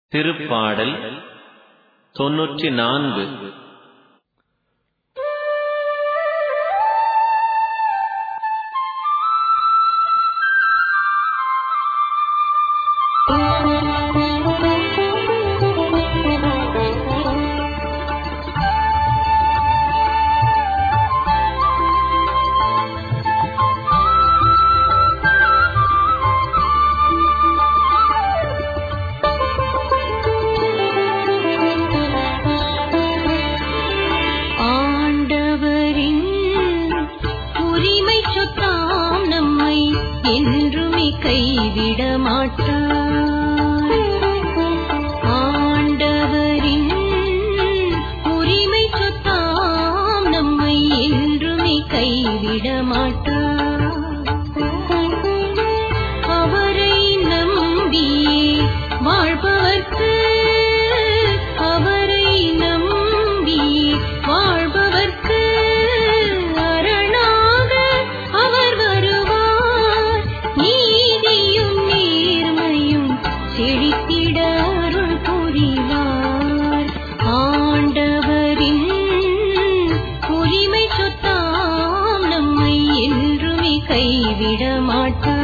திருப்பாடல் தொன்னூற்றி நான்கு ஆண்டவரின் உரிமை சொத்தாம் நம்மை என்றுமே கைவிட மாட்டார் ஆண்டவரின் உரிமை சொத்தாம் நம்மை என்றுமே கைவிட மாட்டார் அவரை நம்பியே வாழ்பவர்க்கு அவரை நம்பியே வாழ்பவர்க்கு அரணாக அவர் வருவார் நீதியும் நேர்மையும் செழித்திட அருள் புரிவார் ஆண்டவரின் உரிமை சொத்தாம் நம்மை என்றுமே கைவிட மாட்டார்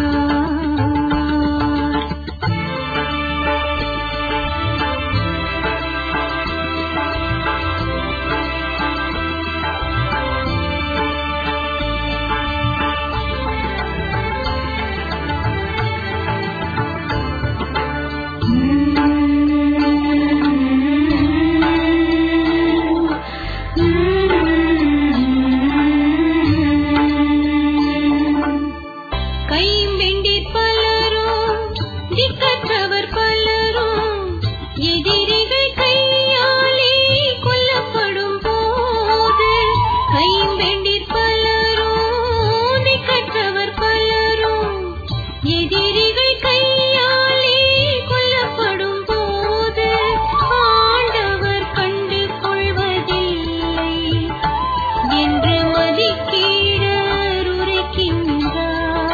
கைம்பெண்டிற் பலரும் திக்கற்றவர் பலரும் எதிரிகள் கையாலே கொல்லப்படும் போது கைம்பெண்டிற் பலரும் திக்கற்றவர் பலரும் எதிரிகள் கையாலே கொல்லப்படும் போது ஆண்டவர் கண்டு கொள்வதில்லை என்று மதிக்கீழர் உரைக்கின்றார்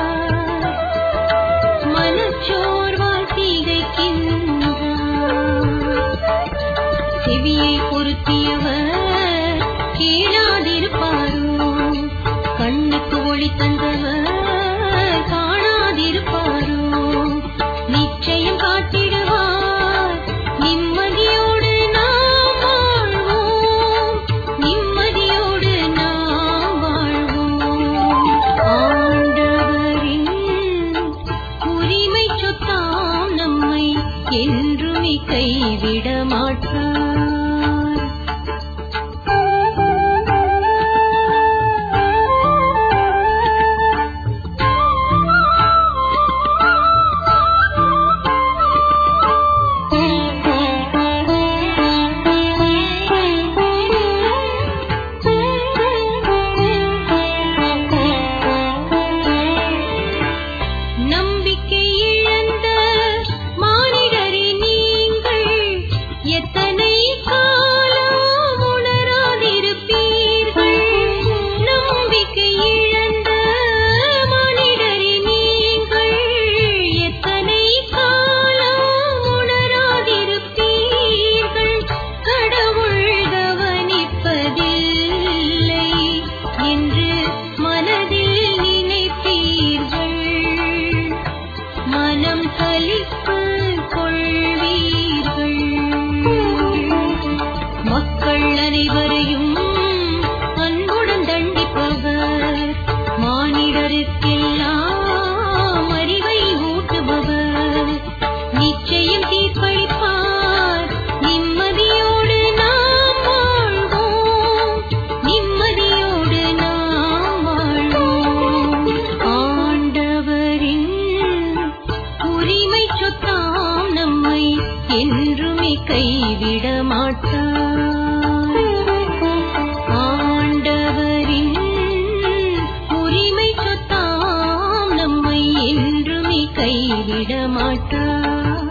மனச்சோர்வால் திகைக்கின்றார் செவியை பொருத்தியவர் கேளாதிருப்பாரோ கண்ணுக்கு ஒளி தந்தவர் காணாதிருப்பாரோ நிச்சயம் காட்டிடுவார் நிம்மதியோடு நாம் வாழ்வோம் நிம்மதியோடு நாம் வாழ்வோம் ஆண்டவரின் உரிமை சொத்தாம் நம்மை என்றுமே கைவிட மாட்டார் நம்பிக்கை இழந்த மானிடரே நீங்கள் எத்தனை காலம் உணராதிருப்பீர்கள் நம்பிக்கை இழந்த மானிடரே நீங்கள் எத்தனை காலம் உணராதிருப்பீர்கள் கடவுள் கவனிப்பதில்லை என்று மனதில் நினைப்பீர்கள் மனம் கலிப்பு கொள்வீர்கள் மக்கள் அனைவரையும் அன்புடன் தண்டிப்பவர் மானிடருக்கெல்லாம் அறிவை ஊட்டுபவர் நிச்சயம் தீர்ப்பளிப்பார் நிம்மதியோடு நாம் வாழ்வோம் நிம்மதியோடு நாம் வாழ்வோம் ஆண்டவரின் உரிமை சொத்தாம் நம்மை என்றுமே கைவிட மாட்டார் ஆண்டவரின் உரிமை சொத்தாம் நம்மை என்றுமே கைவிட மாட்டார்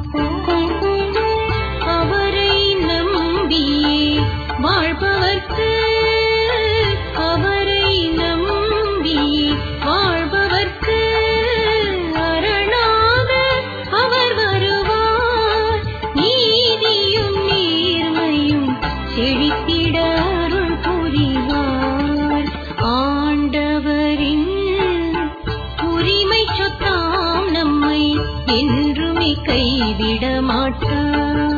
அவரை நம்பியே வாழ்பவர்க்கு அவரை நம்பியே வாழ்பவர்க்கு அரணாக அவர் வருவார் நீ என்றுமே கைவிட மாட்டார்